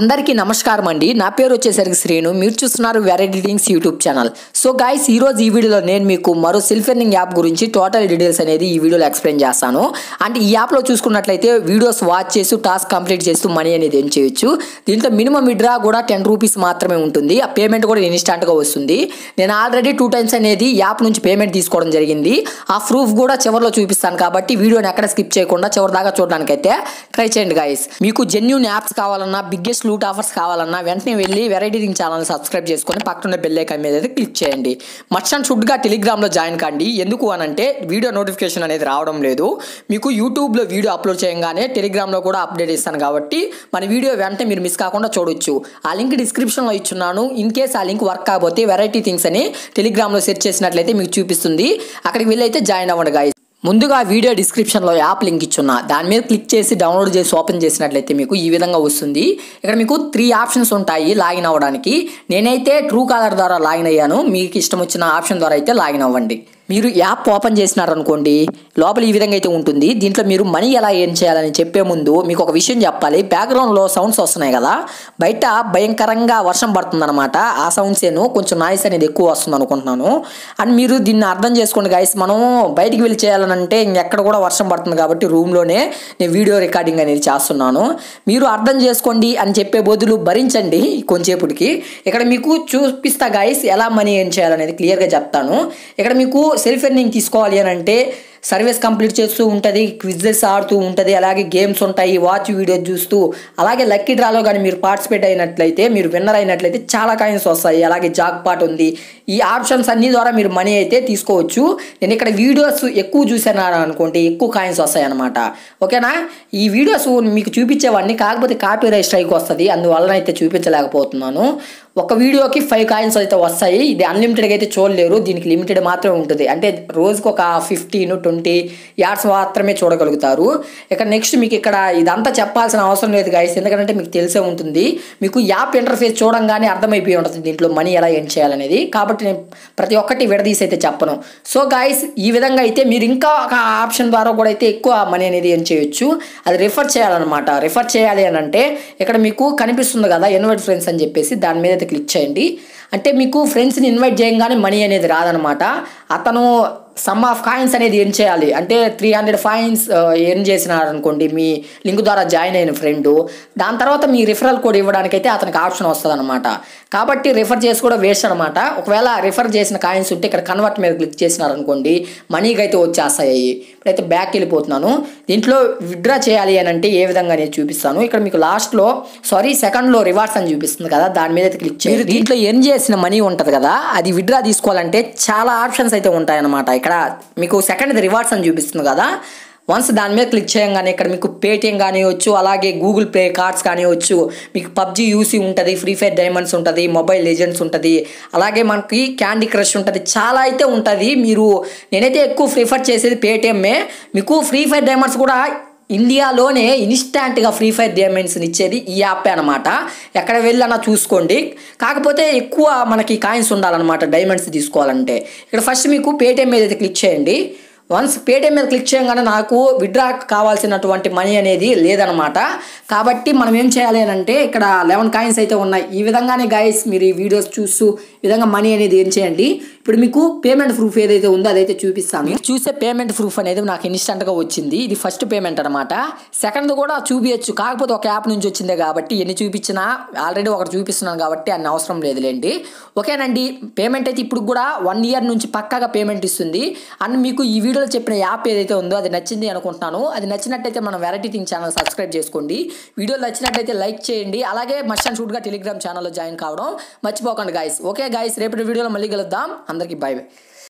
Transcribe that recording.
అందరికీ నమస్కారం అండి నా పేరు వచ్చేసరికి శ్రీను మీరు చూస్తున్నారు variety things YouTube channel so guys ఈ రోజు ఈ వీడియోలో నేను మీకు మరో సెల్ఫ్ ఎర్నింగ్ యాప్ గురించి టోటల్ డీటెయిల్స్ అనేది ఈ వీడియోలో ఎక్స్ప్లెయిన్ చేస్తాను అంటే ఈ యాప్లో చూసుకున్నట్లయితే వీడియోస్ వాచ్ చేస్తూ టాస్క్ కంప్లీట్ చేస్తూ మనీ అనేది ఏం చేయొచ్చు దీంట్లో మినిమం విడ్రా కూడా టెన్ రూపీస్ మాత్రమే ఉంటుంది ఆ పేమెంట్ కూడా ఇన్స్టాంట్గా వస్తుంది నేను ఆల్రెడీ టూ టైమ్స్ అనేది యాప్ నుంచి పేమెంట్ తీసుకోవడం జరిగింది ఆ ప్రూఫ్ కూడా చివరిలో చూపిస్తాను కాబట్టి వీడియోని ఎక్కడ స్కిప్ చేయకుండా చివరి దాకా చూడడానికైతే ట్రై చేయండి గాయస్ మీకు జెన్యున్ యాప్స్ కావాలన్నా బిగ్గెస్ట్ లూట్ ఆఫర్స్ కావాలన్నా వెంటనే వెళ్ళి వెరైటీ థింగ్ ఛానల్ సబ్స్క్రైబ్ చేసుకొని పక్కన బెల్ ఐకాన్ మీద అయితే క్లిక్ చేయండి మర్చంట్ షుడ్గా టెలిగ్రామ్లో జాయిన్ కండి ఎందుకు అని అంటే వీడియో నోటిఫికేషన్ అనేది రావడం లేదు మీకు యూట్యూబ్లో వీడియో అప్లోడ్ చేయగానే టెలిగ్రామ్లో కూడా అప్డేట్ ఇస్తాను కాబట్టి మన వీడియో వెంటనే మీరు మిస్ కాకుండా చూడొచ్చు ఆ లింక్ డిస్క్రిప్షన్లో ఇచ్చున్నాను ఇన్ కేస్ ఆ లింక్ వర్క్ కాకపోతే వెరైటీ థింగ్స్ అని టెలిగ్రామ్లో సెర్చ్ చేసినట్లయితే మీకు చూపిస్తుంది అక్కడికి వెళ్ళి అయితే జాయిన్ అవ్వండి గాయస్ ముందుగా వీడియో డిస్క్రిప్షన్లో యాప్ లింక్ ఇచ్చున్నా దాని మీద క్లిక్ చేసి డౌన్లోడ్ చేసి ఓపెన్ చేసినట్లయితే మీకు ఈ విధంగా వస్తుంది ఇక్కడ మీకు త్రీ ఆప్షన్స్ ఉంటాయి లాగిన్ అవ్వడానికి నేనైతే ట్రూ కాలర్ ద్వారా లాగిన్ అయ్యాను మీకు ఇష్టం వచ్చిన ఆప్షన్ ద్వారా అయితే లాగిన్ అవ్వండి మీరు యాప్ ఓపెన్ చేసినారనుకోండి లోపల ఈ విధంగా అయితే ఉంటుంది దీంట్లో మీరు మనీ ఎలా ఏం చేయాలని చెప్పే ముందు మీకు ఒక విషయం చెప్పాలి బ్యాక్గ్రౌండ్లో సౌండ్స్ వస్తున్నాయి కదా బయట భయంకరంగా వర్షం పడుతుందన్నమాట ఆ సౌండ్స్ ఏను కొంచెం నాయిస్ అనేది ఎక్కువ వస్తుంది అనుకుంటున్నాను అండ్ మీరు దీన్ని అర్థం చేసుకోండి గైస్ మనం బయటికి వెళ్ళి చేయాలని అంటే ఇంకెక్కడ కూడా వర్షం పడుతుంది కాబట్టి రూమ్లోనే నేను వీడియో రికార్డింగ్ అనేది చేస్తున్నాను మీరు అర్థం చేసుకోండి అని చెప్పే బదులు భరించండి కొంచెంసేపటికి ఇక్కడ మీకు చూపిస్తా గైస్ ఎలా మనీ ఏం చేయాలనేది క్లియర్గా చెప్తాను ఇక్కడ మీకు సెల్ఫ్ ఎర్నింగ్ తీసుకోవాలి అని అంటే సర్వీస్ కంప్లీట్ చేస్తూ ఉంటుంది క్విజెస్ ఆడుతూ ఉంటుంది అలాగే గేమ్స్ ఉంటాయి వాచ్ వీడియోస్ చూస్తూ అలాగే లక్కీ డ్రాలో కానీ మీరు పార్టిసిపేట్ అయినట్లయితే మీరు విన్నర్ అయినట్లయితే చాలా కాయిన్స్ వస్తాయి అలాగే జాక్ పాట్ ఉంది ఈ ఆప్షన్స్ అన్ని ద్వారా మీరు మనీ అయితే తీసుకోవచ్చు నేను ఇక్కడ వీడియోస్ ఎక్కువ చూసాను అనుకోండి ఎక్కువ కాయిన్స్ వస్తాయి అనమాట ఓకేనా ఈ వీడియోస్ మీకు చూపించేవాడిని కాకపోతే కాపీ రైట్ స్ట్రైక్ వస్తుంది అందువలన అయితే చూపించలేకపోతున్నాను ఒక వీడియోకి ఫైవ్ కాయిన్స్ అయితే వస్తాయి ఇది అన్లిమిటెడ్గా అయితే చూడలేరు దీనికి లిమిటెడ్ మాత్రమే ఉంటుంది అంటే రోజుకు ఒక ఫిఫ్టీన్ ట్వంటీ యాడ్స్ మాత్రమే చూడగలుగుతారు ఇక నెక్స్ట్ మీకు ఇక్కడ ఇదంతా చెప్పాల్సిన అవసరం లేదు గాయస్ ఎందుకంటే మీకు తెలిసే ఉంటుంది మీకు యాప్ ఇంటర్ఫేస్ చూడంగానే అర్థమైపోయి ఉంటుంది దీంట్లో మనీ ఎలా ఏం చేయాలనేది కాబట్టి నేను ప్రతి ఒక్కటి విడదీసి అయితే చెప్పను సో గాయస్ ఈ విధంగా అయితే మీరు ఇంకా ఒక ఆప్షన్ ద్వారా కూడా అయితే ఎక్కువ మనీ అనేది ఏం చేయొచ్చు అది రిఫర్ చేయాలన్నమాట రిఫర్ చేయాలి అని అంటే ఇక్కడ మీకు కనిపిస్తుంది కదా ఇన్వైట్ ఫ్రెండ్స్ అని చెప్పేసి దాని మీద అయితే క్లిక్ చేయండి అంటే మీకు ఫ్రెండ్స్ని ఇన్వైట్ చేయగానే మనీ అనేది రాదనమాట అతను సమ్ ఆఫ్ కాయిన్స్ అనేది ఎర్న్ చేయాలి అంటే త్రీ హండ్రెడ్ ఫైన్స్ ఎర్న్ చేసినారు అనుకోండి మీ లింక్ ద్వారా జాయిన్ అయిన ఫ్రెండ్ దాని తర్వాత మీ రిఫరల్ కోడ్ ఇవ్వడానికి అయితే అతనికి ఆప్షన్ వస్తుంది అనమాట కాబట్టి రిఫర్ చేసి కూడా వేస్ట్ అనమాట ఒకవేళ రిఫర్ చేసిన కాయిన్స్ ఉంటే ఇక్కడ కన్వర్ట్ మీద క్లిక్ చేసినారు అనుకోండి మనీకి అయితే వచ్చేస్తాయి ఇప్పుడైతే బ్యాక్ వెళ్ళిపోతున్నాను దీంట్లో విత్డ్రా చేయాలి అని అంటే ఏ విధంగా నేను చూపిస్తాను ఇక్కడ మీకు లాస్ట్లో సారీ సెకండ్లో రివార్డ్స్ అని చూపిస్తుంది కదా దాని మీద అయితే క్లిక్ చేయండి దీంట్లో ఎర్న్ చేసిన మనీ ఉంటుంది కదా అది విత్డ్రా తీసుకోవాలంటే చాలా ఆప్షన్స్ అయితే ఉంటాయన్నమాట ఇక్కడ మీకు సెకండ్ రివార్డ్స్ అని చూపిస్తుంది కదా వన్స్ దాని మీద క్లిక్ చేయగానే ఇక్కడ మీకు పేటిఎం కానివచ్చు అలాగే గూగుల్ పే కార్డ్స్ కానివచ్చు మీకు పబ్జీ యూసీ ఉంటుంది ఫ్రీ ఫైర్ డైమండ్స్ ఉంటుంది మొబైల్ లెజెండ్స్ ఉంటుంది అలాగే మనకి క్యాండీ క్రష్ ఉంటుంది చాలా అయితే ఉంటుంది మీరు నేనైతే ఎక్కువ ప్రిఫర్ చేసేది పేటిఎంఏ మీకు ఫ్రీ ఫైర్ డైమండ్స్ కూడా ఇండియాలోనే ఇన్స్టాంట్గా ఫ్రీ ఫైర్ డైమండ్స్ని ఇచ్చేది ఈ యాప్ అనమాట ఎక్కడ వెళ్ళన్నా చూసుకోండి కాకపోతే ఎక్కువ మనకి కాయిన్స్ ఉండాలన్నమాట డైమండ్స్ తీసుకోవాలంటే ఇక్కడ ఫస్ట్ మీకు పేటిఎం మీద అయితే క్లిక్ చేయండి వన్స్ పేటిఎం మీద క్లిక్ చేయగానే నాకు విడ్రా కావాల్సినటువంటి మనీ అనేది లేదనమాట కాబట్టి మనం ఏం చేయాలి అని అంటే ఇక్కడ లెవెన్ కాయిన్స్ అయితే ఉన్నాయి ఈ విధంగానే గైస్ మీరు ఈ వీడియోస్ చూస్తూ ఈ విధంగా మనీ అనేది ఏం చేయండి ఇప్పుడు మీకు పేమెంట్ ప్రూఫ్ ఏదైతే ఉందో అదైతే చూపిస్తాను మీరు చూసే పేమెంట్ ప్రూఫ్ అనేది నాకు ఇన్స్టెంట్గా వచ్చింది ఇది ఫస్ట్ పేమెంట్ అనమాట సెకండ్ కూడా చూపించచ్చు కాకపోతే ఒక యాప్ నుంచి వచ్చిందే కాబట్టి ఎన్ని చూపించినా ఆల్రెడీ ఒకటి చూపిస్తున్నాను కాబట్టి అన్ని అవసరం లేదులేండి ఓకేనండి పేమెంట్ అయితే ఇప్పుడు కూడా వన్ ఇయర్ నుంచి పక్కాగా పేమెంట్ ఇస్తుంది అండ్ మీకు ఈ వీడియోలో చెప్పిన యాప్ ఏదైతే ఉందో అది నచ్చింది అనుకుంటున్నాను అది నచ్చినట్టయితే మనం వెరైటీ థింగ్ ఛానల్ సబ్స్క్రైబ్ చేసుకోండి వీడియో నచ్చినట్టయితే లైక్ చేయండి అలాగే మస్ట్ అండ్ షూట్గా టెలిగ్రామ్ ఛానల్లో జాయిన్ కావడం మర్చిపోకండి గాయస్ ఓకే గాయస్ రేపటి వీడియోలో మళ్ళీ కలుద్దాం అందరికీ బాయ్ బాయ్